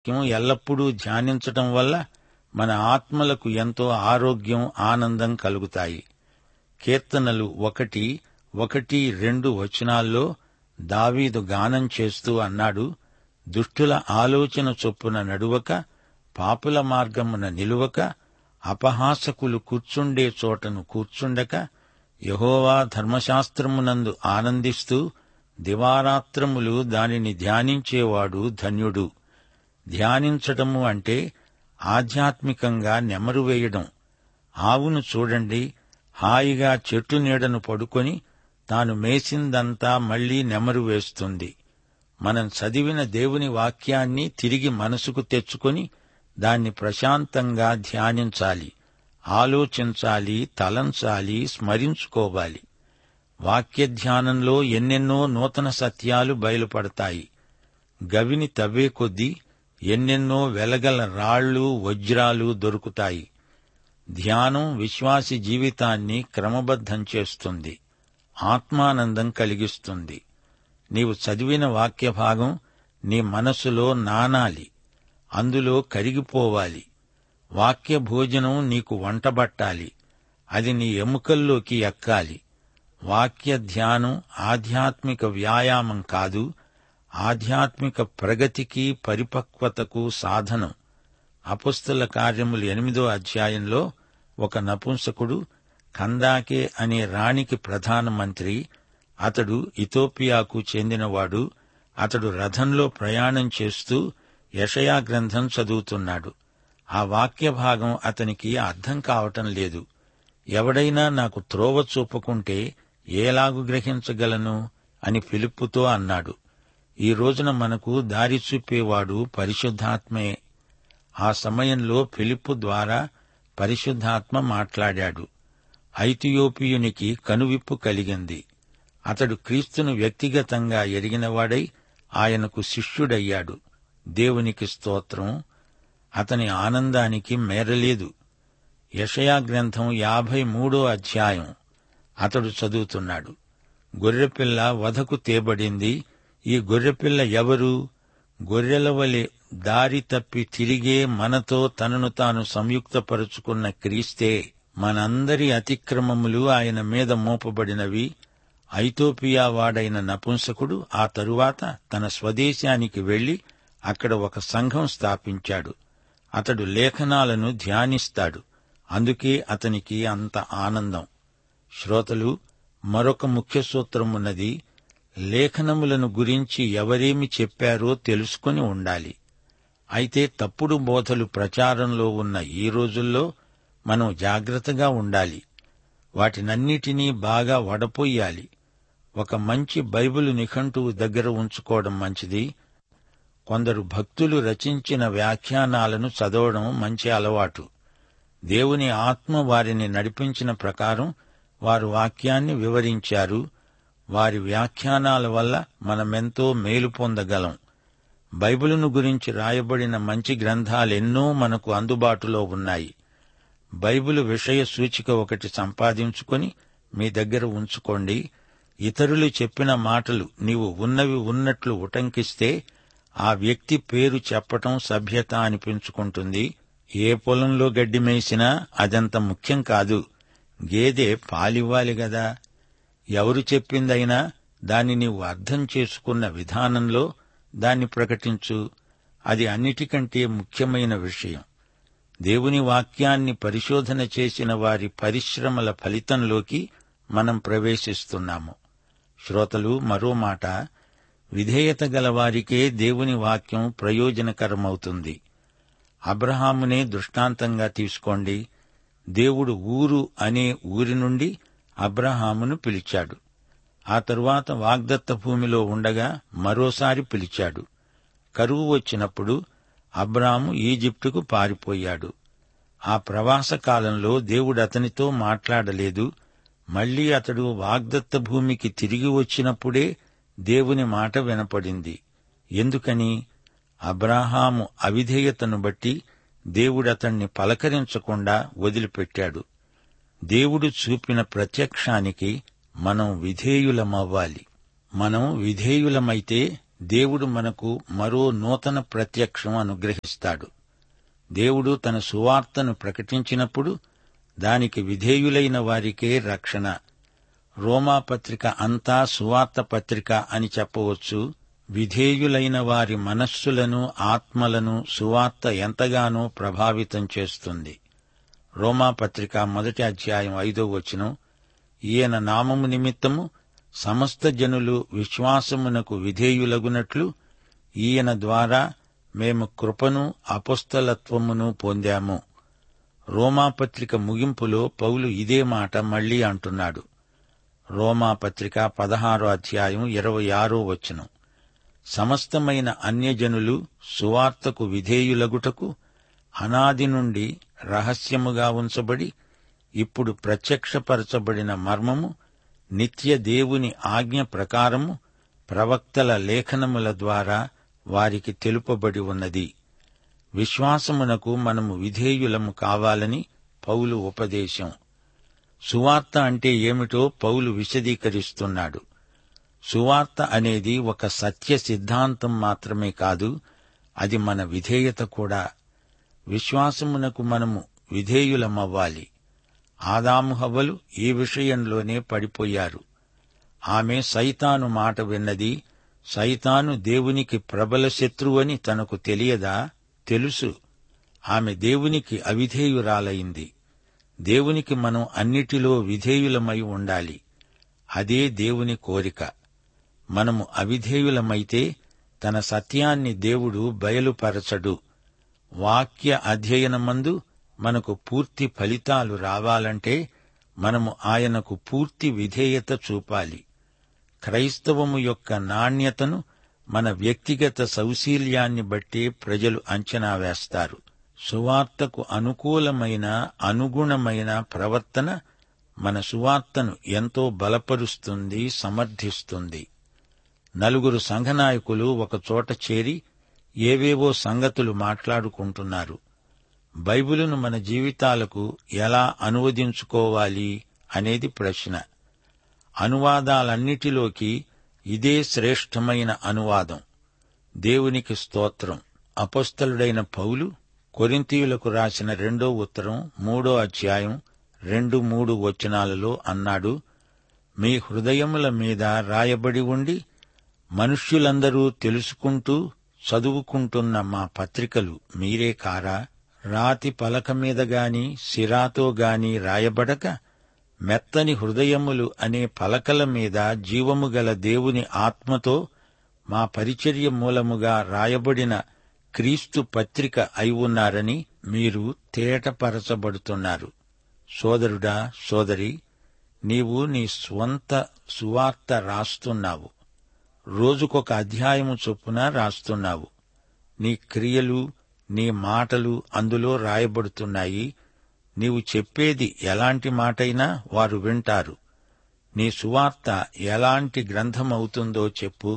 వాక్యం ఎల్లప్పుడూ ధ్యానించటం వల్ల మన ఆత్మలకు ఎంతో ఆరోగ్యం ఆనందం కలుగుతాయి కీర్తనలు ఒకటి ఒకటి రెండు వచనాల్లో దావీదు గానం చేస్తూ అన్నాడు దుష్టుల ఆలోచన చొప్పున నడువక పాపుల మార్గమున నిలువక అపహాసకులు కూర్చుండే చోటను కూర్చుండక యహోవా ధర్మశాస్త్రమునందు ఆనందిస్తూ దివారాత్రములు దానిని ధ్యానించేవాడు ధన్యుడు ధ్యానించటము అంటే ఆధ్యాత్మికంగా నెమరు వేయడం ఆవును చూడండి హాయిగా చెట్టు నీడను పడుకొని తాను మేసిందంతా మళ్లీ నెమరు వేస్తుంది మనం చదివిన దేవుని వాక్యాన్ని తిరిగి మనసుకు తెచ్చుకొని దాన్ని ప్రశాంతంగా ధ్యానించాలి ఆలోచించాలి తలంచాలి స్మరించుకోవాలి వాక్య ధ్యానంలో ఎన్నెన్నో నూతన సత్యాలు బయలుపడతాయి గవిని తవ్వే కొద్దీ ఎన్నెన్నో వెలగల రాళ్ళు వజ్రాలు దొరుకుతాయి ధ్యానం విశ్వాసి జీవితాన్ని క్రమబద్ధం చేస్తుంది ఆత్మానందం కలిగిస్తుంది నీవు చదివిన వాక్య భాగం నీ మనసులో నానాలి అందులో కరిగిపోవాలి వాక్య భోజనం నీకు వంటబట్టాలి అది నీ ఎముకల్లోకి ఎక్కాలి వాక్య ధ్యానం ఆధ్యాత్మిక వ్యాయామం కాదు ఆధ్యాత్మిక ప్రగతికి పరిపక్వతకు సాధనం అపుస్తల కార్యములు ఎనిమిదో అధ్యాయంలో ఒక నపుంసకుడు కందాకే అనే రాణికి ప్రధానమంత్రి అతడు ఇథోపియాకు చెందినవాడు అతడు రథంలో ప్రయాణం చేస్తూ యషయా గ్రంథం చదువుతున్నాడు ఆ వాక్య భాగం అతనికి అర్థం కావటం లేదు ఎవడైనా నాకు త్రోవ చూపుకుంటే ఏలాగు గ్రహించగలను అని ఫిలిప్పుతో అన్నాడు ఈ రోజున మనకు దారి చూపేవాడు పరిశుద్ధాత్మే ఆ సమయంలో ఫిలిప్పు ద్వారా పరిశుద్ధాత్మ మాట్లాడాడు ఐతియోపియునికి కనువిప్పు కలిగింది అతడు క్రీస్తును వ్యక్తిగతంగా ఎరిగినవాడై ఆయనకు శిష్యుడయ్యాడు దేవునికి స్తోత్రం అతని ఆనందానికి మేరలేదు యషయా గ్రంథం యాభై మూడో అధ్యాయం అతడు చదువుతున్నాడు గొర్రెపిల్ల వధకు తేబడింది ఈ గొర్రెపిల్ల ఎవరు గొర్రెల వలె దారి తప్పి తిరిగే మనతో తనను తాను సంయుక్తపరుచుకున్న క్రీస్తే మనందరి అతిక్రమములు ఆయన మీద మోపబడినవి ఐతోపియా వాడైన నపుంసకుడు ఆ తరువాత తన స్వదేశానికి వెళ్లి అక్కడ ఒక సంఘం స్థాపించాడు అతడు లేఖనాలను ధ్యానిస్తాడు అందుకే అతనికి అంత ఆనందం శ్రోతలు మరొక ముఖ్య సూత్రమున్నది లేఖనములను గురించి ఎవరేమి చెప్పారో తెలుసుకుని ఉండాలి అయితే తప్పుడు బోధలు ప్రచారంలో ఉన్న ఈ రోజుల్లో మనం జాగ్రత్తగా ఉండాలి వాటినన్నిటినీ బాగా వడపోయాలి ఒక మంచి బైబిల్ నిఘంటువు దగ్గర ఉంచుకోవడం మంచిది కొందరు భక్తులు రచించిన వ్యాఖ్యానాలను చదవడం మంచి అలవాటు దేవుని ఆత్మ వారిని నడిపించిన ప్రకారం వారు వాక్యాన్ని వివరించారు వారి వ్యాఖ్యానాల వల్ల మనమెంతో మేలు పొందగలం బైబిలును గురించి రాయబడిన మంచి గ్రంథాలెన్నో మనకు అందుబాటులో ఉన్నాయి బైబిలు విషయ సూచిక ఒకటి సంపాదించుకొని మీ దగ్గర ఉంచుకోండి ఇతరులు చెప్పిన మాటలు నీవు ఉన్నవి ఉన్నట్లు ఉటంకిస్తే ఆ వ్యక్తి పేరు చెప్పటం సభ్యత అనిపించుకుంటుంది ఏ పొలంలో గడ్డి మేసినా అదంత ముఖ్యం కాదు గేదె పాలివ్వాలి గదా ఎవరు చెప్పిందైనా దాన్ని నీవు అర్థం చేసుకున్న విధానంలో దాన్ని ప్రకటించు అది అన్నిటికంటే ముఖ్యమైన విషయం దేవుని వాక్యాన్ని పరిశోధన చేసిన వారి పరిశ్రమల ఫలితంలోకి మనం ప్రవేశిస్తున్నాము శ్రోతలు మరో మాట విధేయత గల వారికే దేవుని వాక్యం ప్రయోజనకరమవుతుంది అబ్రహామునే దృష్టాంతంగా తీసుకోండి దేవుడు ఊరు అనే ఊరి నుండి అబ్రహామును పిలిచాడు ఆ తరువాత వాగ్దత్త భూమిలో ఉండగా మరోసారి పిలిచాడు కరువు వచ్చినప్పుడు అబ్రాము ఈజిప్టుకు పారిపోయాడు ఆ ప్రవాస కాలంలో దేవుడు అతనితో మాట్లాడలేదు మళ్లీ అతడు వాగ్దత్త భూమికి తిరిగి వచ్చినప్పుడే దేవుని మాట వినపడింది ఎందుకని అబ్రాహాము అవిధేయతను బట్టి దేవుడతణ్ణి పలకరించకుండా వదిలిపెట్టాడు దేవుడు చూపిన ప్రత్యక్షానికి మనం విధేయులమవ్వాలి మనం విధేయులమైతే దేవుడు మనకు మరో నూతన ప్రత్యక్షం అనుగ్రహిస్తాడు దేవుడు తన సువార్తను ప్రకటించినప్పుడు దానికి విధేయులైన వారికే రక్షణ రోమాపత్రిక అంతా సువార్త పత్రిక అని చెప్పవచ్చు విధేయులైన వారి మనస్సులను ఆత్మలను సువార్త ఎంతగానో ప్రభావితం చేస్తుంది రోమాపత్రిక మొదటి అధ్యాయం ఐదో వచనం ఈయన నామము నిమిత్తము సమస్త జనులు విశ్వాసమునకు విధేయులగునట్లు ఈయన ద్వారా మేము కృపను అపుస్తలత్వమును పొందాము రోమాపత్రిక ముగింపులో పౌలు ఇదే మాట మళ్లీ అంటున్నాడు రోమాపత్రిక పదహారో అధ్యాయం ఇరవై ఆరో వచనం సమస్తమైన అన్యజనులు సువార్తకు విధేయులగుటకు అనాది నుండి రహస్యముగా ఉంచబడి ఇప్పుడు ప్రత్యక్షపరచబడిన మర్మము నిత్య దేవుని ఆజ్ఞ ప్రకారము ప్రవక్తల లేఖనముల ద్వారా వారికి తెలుపబడి ఉన్నది విశ్వాసమునకు మనము విధేయులము కావాలని పౌలు ఉపదేశం సువార్త అంటే ఏమిటో పౌలు విశదీకరిస్తున్నాడు సువార్త అనేది ఒక సత్య సిద్ధాంతం మాత్రమే కాదు అది మన విధేయత కూడా విశ్వాసమునకు మనము విధేయులమవ్వాలి ఆదాము హవ్వలు ఈ విషయంలోనే పడిపోయారు ఆమె సైతాను మాట విన్నది సైతాను దేవునికి ప్రబల శత్రువని తనకు తెలియదా తెలుసు ఆమె దేవునికి అవిధేయురాలైంది దేవునికి మనం అన్నిటిలో విధేయులమై ఉండాలి అదే దేవుని కోరిక మనము అవిధేయులమైతే తన సత్యాన్ని దేవుడు బయలుపరచడు వాక్య అధ్యయనమందు మనకు పూర్తి ఫలితాలు రావాలంటే మనము ఆయనకు పూర్తి విధేయత చూపాలి క్రైస్తవము యొక్క నాణ్యతను మన వ్యక్తిగత సౌశీల్యాన్ని బట్టి ప్రజలు అంచనా వేస్తారు సువార్తకు అనుకూలమైన అనుగుణమైన ప్రవర్తన మన సువార్తను ఎంతో బలపరుస్తుంది సమర్థిస్తుంది నలుగురు సంఘనాయకులు ఒకచోట చేరి ఏవేవో సంగతులు మాట్లాడుకుంటున్నారు బైబిలును మన జీవితాలకు ఎలా అనువదించుకోవాలి అనేది ప్రశ్న అనువాదాలన్నిటిలోకి ఇదే శ్రేష్టమైన అనువాదం దేవునికి స్తోత్రం అపస్థలుడైన పౌలు కొరింతీయులకు రాసిన రెండో ఉత్తరం మూడో అధ్యాయం రెండు మూడు వచనాలలో అన్నాడు మీ హృదయముల మీద రాయబడి ఉండి మనుష్యులందరూ తెలుసుకుంటూ చదువుకుంటున్న మా పత్రికలు మీరే కారా రాతి పలక మీద గాని సిరాతో గాని రాయబడక మెత్తని హృదయములు అనే పలకల మీద జీవము గల దేవుని ఆత్మతో మా పరిచర్య మూలముగా రాయబడిన క్రీస్తు పత్రిక అయి ఉన్నారని మీరు తేటపరచబడుతున్నారు సోదరుడా సోదరి నీవు నీ స్వంత సువార్త రాస్తున్నావు రోజుకొక అధ్యాయము చొప్పున రాస్తున్నావు నీ క్రియలు నీ మాటలు అందులో రాయబడుతున్నాయి నీవు చెప్పేది ఎలాంటి మాటైనా వారు వింటారు నీ సువార్త ఎలాంటి గ్రంథమవుతుందో చెప్పు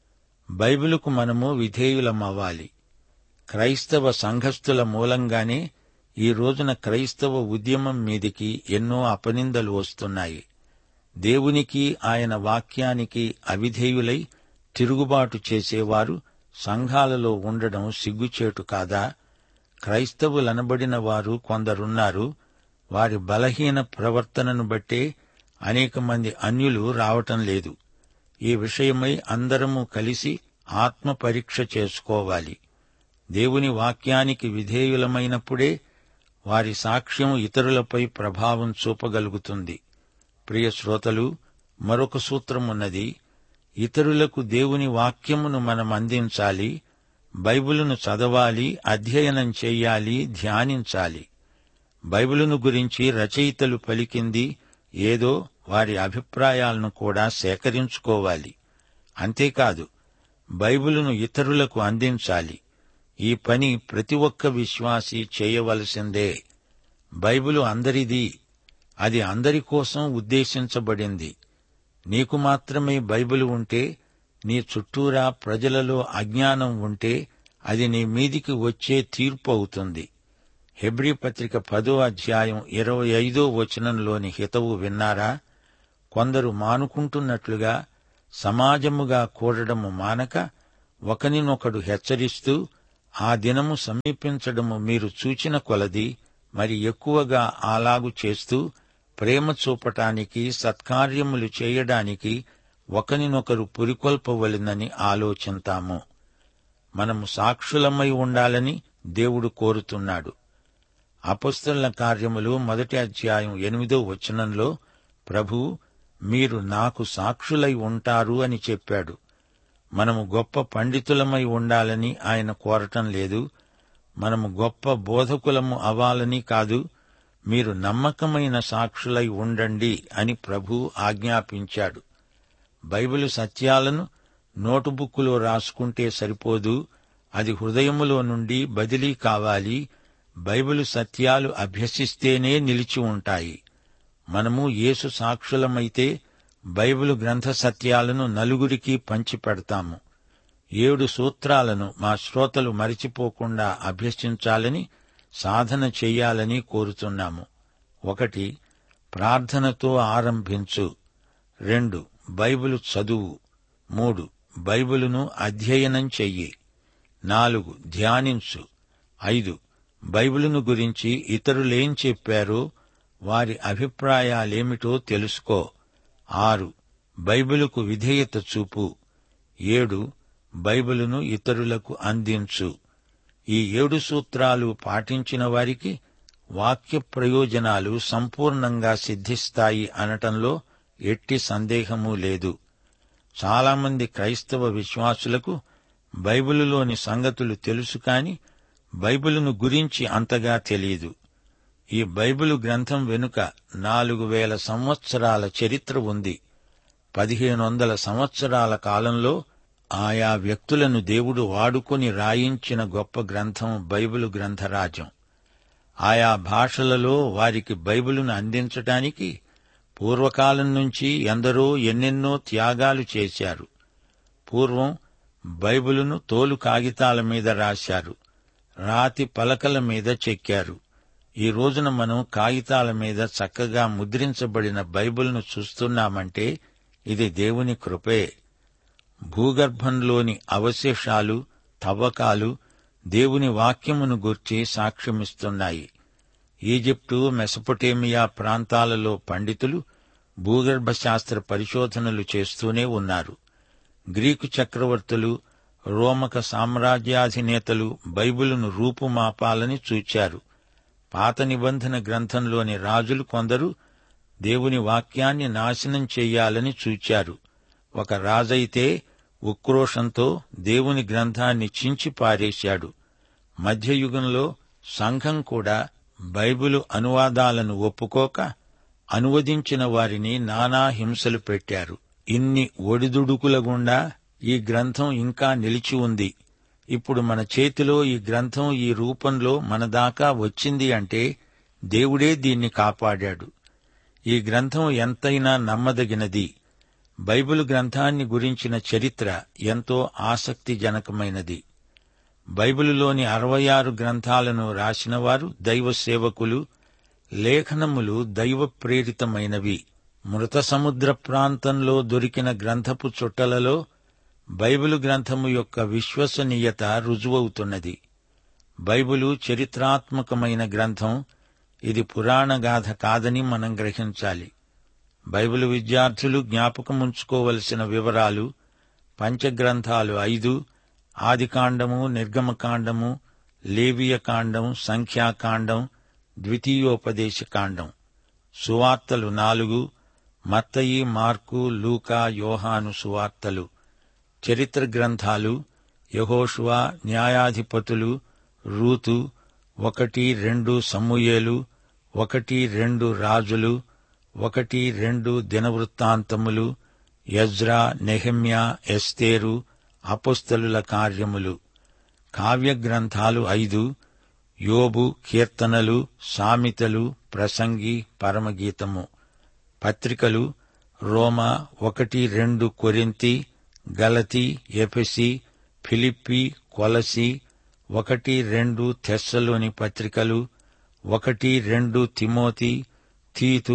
బైబిలుకు మనము విధేయులమవ్వాలి క్రైస్తవ సంఘస్థుల మూలంగానే ఈ రోజున క్రైస్తవ ఉద్యమం మీదికి ఎన్నో అపనిందలు వస్తున్నాయి దేవునికి ఆయన వాక్యానికి అవిధేయులై తిరుగుబాటు చేసేవారు సంఘాలలో ఉండడం సిగ్గుచేటు కాదా క్రైస్తవులనబడిన వారు కొందరున్నారు వారి బలహీన ప్రవర్తనను బట్టే అనేక మంది అన్యులు రావటం లేదు ఈ విషయమై అందరము కలిసి ఆత్మ పరీక్ష చేసుకోవాలి దేవుని వాక్యానికి విధేయులమైనప్పుడే వారి సాక్ష్యం ఇతరులపై ప్రభావం చూపగలుగుతుంది ప్రియ శ్రోతలు మరొక సూత్రం ఉన్నది ఇతరులకు దేవుని వాక్యమును మనం అందించాలి బైబిలును చదవాలి అధ్యయనం చెయ్యాలి ధ్యానించాలి బైబిలును గురించి రచయితలు పలికింది ఏదో వారి అభిప్రాయాలను కూడా సేకరించుకోవాలి అంతేకాదు బైబిలును ఇతరులకు అందించాలి ఈ పని ప్రతి ఒక్క విశ్వాసి చేయవలసిందే బైబిలు అందరిది అది అందరి కోసం ఉద్దేశించబడింది నీకు మాత్రమే బైబిల్ ఉంటే నీ చుట్టూరా ప్రజలలో అజ్ఞానం ఉంటే అది నీ మీదికి వచ్చే తీర్పు అవుతుంది హెబ్రీ పత్రిక పదో అధ్యాయం ఇరవై ఐదో వచనంలోని హితవు విన్నారా కొందరు మానుకుంటున్నట్లుగా సమాజముగా కూడడము మానక ఒకనినొకడు హెచ్చరిస్తూ ఆ దినము సమీపించడము మీరు చూచిన కొలది మరి ఎక్కువగా అలాగు చేస్తూ ప్రేమ చూపటానికి సత్కార్యములు చేయడానికి ఒకనినొకరు పురికొల్పవలెనని ఆలోచింతాము మనము సాక్షులమై ఉండాలని దేవుడు కోరుతున్నాడు అపస్తుల కార్యములు మొదటి అధ్యాయం ఎనిమిదో వచనంలో ప్రభు మీరు నాకు సాక్షులై ఉంటారు అని చెప్పాడు మనము గొప్ప పండితులమై ఉండాలని ఆయన కోరటం లేదు మనము గొప్ప బోధకులము అవ్వాలని కాదు మీరు నమ్మకమైన సాక్షులై ఉండండి అని ప్రభు ఆజ్ఞాపించాడు బైబిలు సత్యాలను నోటుబుక్కులో రాసుకుంటే సరిపోదు అది హృదయములో నుండి బదిలీ కావాలి బైబిలు సత్యాలు అభ్యసిస్తేనే నిలిచి ఉంటాయి మనము యేసు సాక్షులమైతే బైబిలు గ్రంథ సత్యాలను నలుగురికి పంచిపెడతాము ఏడు సూత్రాలను మా శ్రోతలు మరిచిపోకుండా అభ్యసించాలని సాధన చెయ్యాలని కోరుతున్నాము ఒకటి ప్రార్థనతో ఆరంభించు రెండు బైబిలు చదువు మూడు బైబిలును అధ్యయనం చెయ్యి నాలుగు ధ్యానించు ఐదు బైబిలును గురించి ఇతరులేం చెప్పారో వారి అభిప్రాయాలేమిటో తెలుసుకో ఆరు బైబిలుకు విధేయత చూపు ఏడు బైబిలును ఇతరులకు అందించు ఈ ఏడు సూత్రాలు పాటించిన వారికి వాక్య ప్రయోజనాలు సంపూర్ణంగా సిద్ధిస్తాయి అనటంలో ఎట్టి సందేహమూ లేదు చాలామంది క్రైస్తవ విశ్వాసులకు బైబిలులోని సంగతులు తెలుసు కాని బైబిలును గురించి అంతగా తెలియదు ఈ బైబిలు గ్రంథం వెనుక నాలుగు వేల సంవత్సరాల చరిత్ర ఉంది పదిహేను వందల సంవత్సరాల కాలంలో ఆయా వ్యక్తులను దేవుడు వాడుకొని రాయించిన గొప్ప గ్రంథం బైబిలు గ్రంథరాజం ఆయా భాషలలో వారికి బైబిలును అందించటానికి పూర్వకాలం నుంచి ఎందరో ఎన్నెన్నో త్యాగాలు చేశారు పూర్వం బైబిలును తోలు కాగితాల మీద రాశారు రాతి పలకల మీద చెక్కారు ఈ రోజున మనం కాగితాల మీద చక్కగా ముద్రించబడిన బైబిల్ను చూస్తున్నామంటే ఇది దేవుని కృపే భూగర్భంలోని అవశేషాలు తవ్వకాలు దేవుని వాక్యమును గూర్చి సాక్ష్యమిస్తున్నాయి ఈజిప్టు మెసపొటేమియా ప్రాంతాలలో పండితులు భూగర్భ శాస్త్ర పరిశోధనలు చేస్తూనే ఉన్నారు గ్రీకు చక్రవర్తులు రోమక సామ్రాజ్యాధినేతలు బైబిలును రూపుమాపాలని చూచారు పాత నిబంధన గ్రంథంలోని రాజులు కొందరు దేవుని వాక్యాన్ని నాశనం చెయ్యాలని చూచారు ఒక రాజైతే ఉక్రోషంతో దేవుని గ్రంథాన్ని చించి పారేశాడు మధ్యయుగంలో సంఘం కూడా బైబిలు అనువాదాలను ఒప్పుకోక అనువదించిన వారిని నానా హింసలు పెట్టారు ఇన్ని ఒడిదుడుకుల గుండా ఈ గ్రంథం ఇంకా నిలిచి ఉంది ఇప్పుడు మన చేతిలో ఈ గ్రంథం ఈ రూపంలో మన దాకా వచ్చింది అంటే దేవుడే దీన్ని కాపాడాడు ఈ గ్రంథం ఎంతైనా నమ్మదగినది బైబిల్ గ్రంథాన్ని గురించిన చరిత్ర ఎంతో ఆసక్తిజనకమైనది బైబిలులోని అరవై ఆరు గ్రంథాలను రాసినవారు దైవ సేవకులు లేఖనములు దైవ ప్రేరితమైనవి మృత సముద్ర ప్రాంతంలో దొరికిన గ్రంథపు చుట్టలలో బైబిలు గ్రంథము యొక్క విశ్వసనీయత రుజువవుతున్నది బైబిలు చరిత్రాత్మకమైన గ్రంథం ఇది పురాణగాథ కాదని మనం గ్రహించాలి బైబిలు విద్యార్థులు జ్ఞాపకముంచుకోవలసిన వివరాలు పంచగ్రంథాలు ఐదు ఆదికాండము నిర్గమకాండము లేవియకాండం సంఖ్యాకాండం ద్వితీయోపదేశకాండం సువార్తలు నాలుగు మత్తయి మార్కు లూకా యోహాను సువార్తలు చరిత్ర గ్రంథాలు యహోషువా న్యాయాధిపతులు రూతు ఒకటి రెండు సమూయేలు ఒకటి రెండు రాజులు ఒకటి రెండు దినవృత్తాంతములు యజ్రా నెహమ్యా ఎస్తేరు అపుస్తలుల కార్యములు కావ్య గ్రంథాలు ఐదు యోబు కీర్తనలు సామెతలు ప్రసంగి పరమగీతము పత్రికలు రోమా ఒకటి రెండు కొరింతి గలతి ఎఫెసి ఫిలిప్పి కొలసి ఒకటి రెండు తెస్సలోని పత్రికలు ఒకటి రెండు తిమోతి తీతు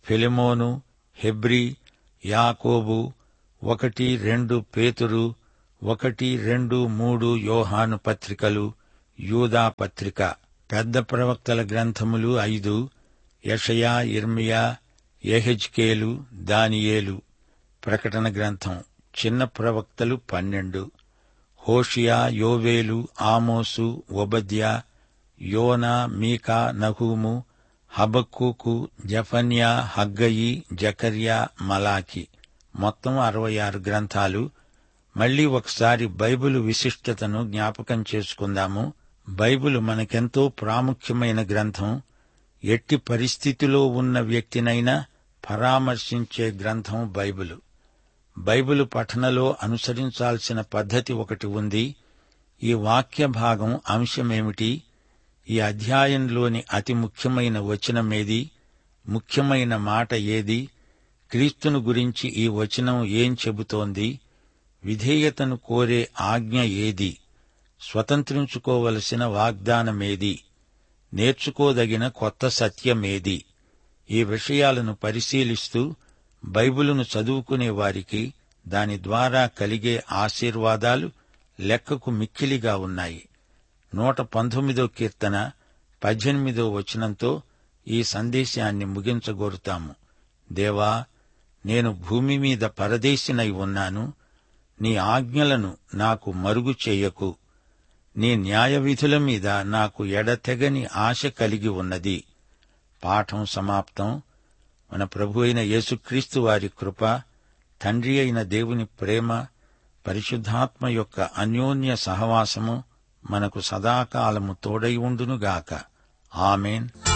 ఫిలిమోను హెబ్రి యాకోబు ఒకటి రెండు పేతురు ఒకటి రెండు మూడు యోహాను పత్రికలు యూదా పత్రిక పెద్ద ప్రవక్తల గ్రంథములు ఐదు యషయా ఇర్మియా ఎహెజ్కేలు దానియేలు ప్రకటన గ్రంథం చిన్న ప్రవక్తలు పన్నెండు హోషియా యోవేలు ఆమోసు ఒబద్యా యోనా మీకా నహూము హబక్కూకు జఫన్యా హగ్గయి జకర్యా మలాకి మొత్తం అరవై ఆరు గ్రంథాలు మళ్లీ ఒకసారి బైబిలు విశిష్టతను జ్ఞాపకం చేసుకుందాము బైబిలు మనకెంతో ప్రాముఖ్యమైన గ్రంథం ఎట్టి పరిస్థితిలో ఉన్న వ్యక్తినైనా పరామర్శించే గ్రంథం బైబిలు బైబిలు పఠనలో అనుసరించాల్సిన పద్ధతి ఒకటి ఉంది ఈ వాక్య భాగం అంశమేమిటి ఈ అధ్యాయంలోని అతి ముఖ్యమైన వచనమేది ముఖ్యమైన మాట ఏది క్రీస్తును గురించి ఈ వచనం ఏం చెబుతోంది విధేయతను కోరే ఆజ్ఞ ఏది స్వతంత్రించుకోవలసిన వాగ్దానమేది నేర్చుకోదగిన కొత్త సత్యమేది ఈ విషయాలను పరిశీలిస్తూ బైబిలును చదువుకునే వారికి దాని ద్వారా కలిగే ఆశీర్వాదాలు లెక్కకు మిక్కిలిగా ఉన్నాయి నూట పంతొమ్మిదో కీర్తన పద్దెనిమిదో వచనంతో ఈ సందేశాన్ని ముగించగోరుతాము దేవా నేను భూమి మీద పరదేశినై ఉన్నాను నీ ఆజ్ఞలను నాకు మరుగు చేయకు నీ న్యాయ విధుల మీద నాకు ఎడతెగని ఆశ కలిగి ఉన్నది పాఠం సమాప్తం మన ప్రభు అయిన యేసుక్రీస్తు వారి కృప తండ్రి అయిన దేవుని ప్రేమ పరిశుద్ధాత్మ యొక్క అన్యోన్య సహవాసము మనకు సదాకాలము తోడై ఉండునుగాక ఆమెన్